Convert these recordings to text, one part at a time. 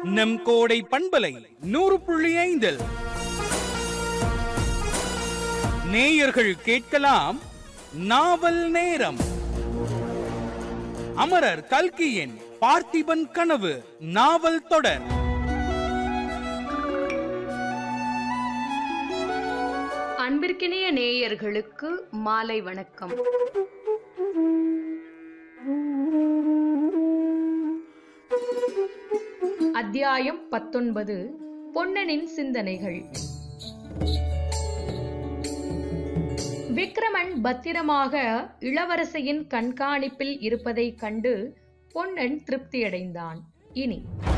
நம் கோடை பண்பலை நூறு புள்ளி ஐந்தில் நேயர்கள் கேட்கலாம் நாவல் நேரம் அமரர் கல்கியின் பார்த்திபன் கனவு நாவல் தொடர் அன்பிற்கினிய நேயர்களுக்கு மாலை வணக்கம் அத்தியாயம் பத்தொன்பது பொன்னனின் சிந்தனைகள் விக்ரமன் பத்திரமாக இளவரசியின் கண்காணிப்பில் இருப்பதைக் கண்டு பொன்னன் திருப்தியடைந்தான் இனி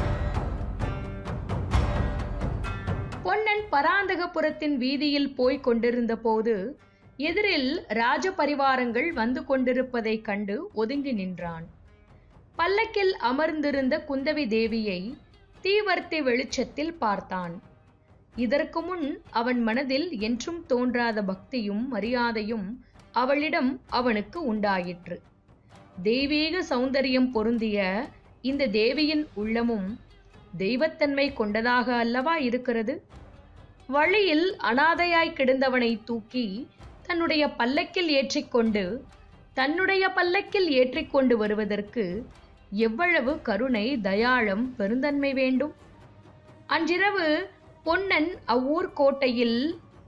பொன்னன் பராந்தகபுரத்தின் வீதியில் போய்க் கொண்டிருந்த போது எதிரில் ராஜ பரிவாரங்கள் வந்து கொண்டிருப்பதைக் கண்டு ஒதுங்கி நின்றான் பல்லக்கில் அமர்ந்திருந்த குந்தவி தேவியை தீவர்த்தி வெளிச்சத்தில் பார்த்தான் இதற்கு முன் அவன் மனதில் என்றும் தோன்றாத பக்தியும் மரியாதையும் அவளிடம் அவனுக்கு உண்டாயிற்று தெய்வீக சௌந்தரியம் பொருந்திய இந்த தேவியின் உள்ளமும் தெய்வத்தன்மை கொண்டதாக அல்லவா இருக்கிறது வழியில் அனாதையாய் கிடந்தவனை தூக்கி தன்னுடைய பல்லக்கில் ஏற்றிக்கொண்டு தன்னுடைய பல்லக்கில் ஏற்றிக்கொண்டு வருவதற்கு எவ்வளவு கருணை தயாளம் பெருந்தன்மை வேண்டும் அன்றிரவு பொன்னன் அவ்வூர் கோட்டையில்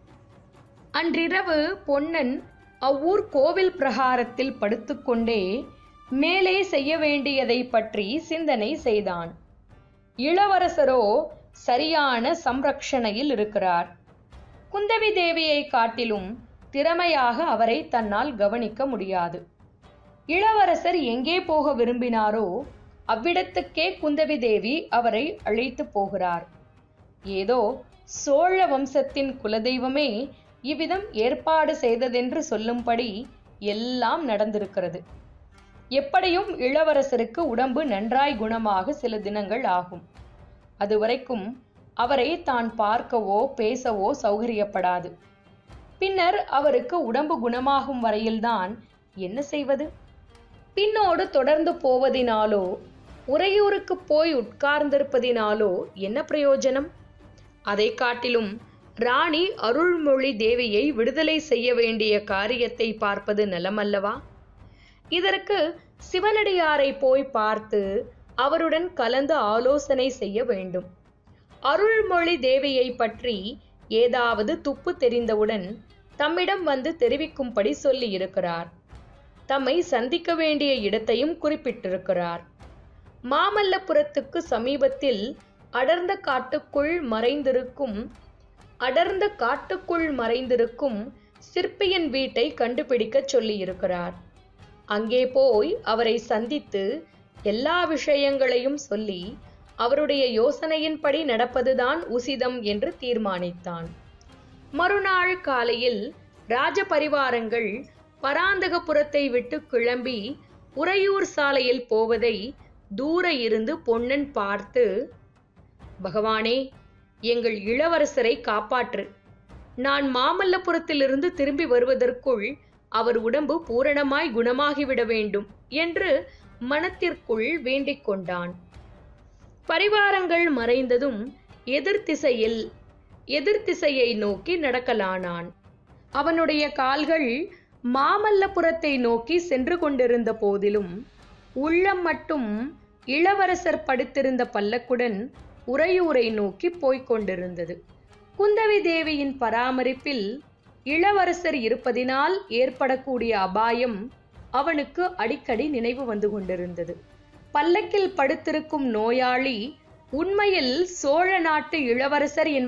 அன்றிரவு பொன்னன் அவ்வூர் கோவில் பிரகாரத்தில் படுத்துக்கொண்டே மேலே செய்ய வேண்டியதை பற்றி சிந்தனை செய்தான் இளவரசரோ சரியான சம்ரக்ஷணையில் இருக்கிறார் குந்தவி தேவியை காட்டிலும் திறமையாக அவரை தன்னால் கவனிக்க முடியாது இளவரசர் எங்கே போக விரும்பினாரோ அவ்விடத்துக்கே குந்தவி தேவி அவரை அழைத்து போகிறார் ஏதோ சோழ வம்சத்தின் குலதெய்வமே இவ்விதம் ஏற்பாடு செய்ததென்று சொல்லும்படி எல்லாம் நடந்திருக்கிறது எப்படியும் இளவரசருக்கு உடம்பு நன்றாய் குணமாக சில தினங்கள் ஆகும் அதுவரைக்கும் அவரை தான் பார்க்கவோ பேசவோ சௌகரியப்படாது பின்னர் அவருக்கு உடம்பு குணமாகும் வரையில்தான் என்ன செய்வது பின்னோடு தொடர்ந்து போவதினாலோ உறையூருக்கு போய் உட்கார்ந்திருப்பதினாலோ என்ன பிரயோஜனம் அதை காட்டிலும் ராணி அருள்மொழி தேவியை விடுதலை செய்ய வேண்டிய காரியத்தை பார்ப்பது நலமல்லவா இதற்கு சிவனடியாரை போய் பார்த்து அவருடன் கலந்து ஆலோசனை செய்ய வேண்டும் அருள்மொழி தேவியை பற்றி ஏதாவது துப்பு தெரிந்தவுடன் தம்மிடம் வந்து தெரிவிக்கும்படி சொல்லியிருக்கிறார் தம்மை சந்திக்க வேண்டிய இடத்தையும் குறிப்பிட்டிருக்கிறார் மாமல்லபுரத்துக்கு சமீபத்தில் அடர்ந்த காட்டுக்குள் மறைந்திருக்கும் அடர்ந்த காட்டுக்குள் மறைந்திருக்கும் சிற்பியின் வீட்டை கண்டுபிடிக்கச் சொல்லியிருக்கிறார் அங்கே போய் அவரை சந்தித்து எல்லா விஷயங்களையும் சொல்லி அவருடைய யோசனையின்படி நடப்பதுதான் உசிதம் என்று தீர்மானித்தான் மறுநாள் காலையில் ராஜபரிவாரங்கள் பராந்தகபுரத்தை விட்டு கிளம்பி உறையூர் சாலையில் போவதை தூர இருந்து பொன்னன் பார்த்து பகவானே எங்கள் இளவரசரை காப்பாற்று நான் மாமல்லபுரத்திலிருந்து திரும்பி வருவதற்குள் அவர் உடம்பு பூரணமாய் குணமாகிவிட வேண்டும் என்று மனத்திற்குள் வேண்டிக் கொண்டான் பரிவாரங்கள் மறைந்ததும் எதிர் திசையில் எதிர் திசையை நோக்கி நடக்கலானான் அவனுடைய கால்கள் மாமல்லபுரத்தை நோக்கி சென்று கொண்டிருந்த போதிலும் உள்ளம் மட்டும் இளவரசர் படுத்திருந்த பல்லக்குடன் உறையூரை நோக்கி போய்க் கொண்டிருந்தது குந்தவி தேவியின் பராமரிப்பில் இளவரசர் இருப்பதினால் ஏற்படக்கூடிய அபாயம் அவனுக்கு அடிக்கடி நினைவு வந்து கொண்டிருந்தது பல்லக்கில் படுத்திருக்கும் நோயாளி உண்மையில் சோழ நாட்டு இளவரசர் என்ப